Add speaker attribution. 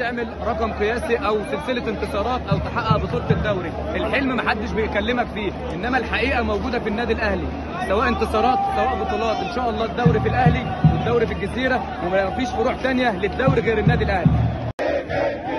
Speaker 1: تعمل رقم قياسي او سلسله انتصارات او تحقق بطوله الدوري الحلم محدش بيكلمك فيه انما الحقيقه موجوده في النادي الاهلي سواء انتصارات سواء بطولات ان شاء الله الدوري في الاهلي والدوري في الجزيره وما فيش فروع ثانيه للدوري غير النادي الاهلي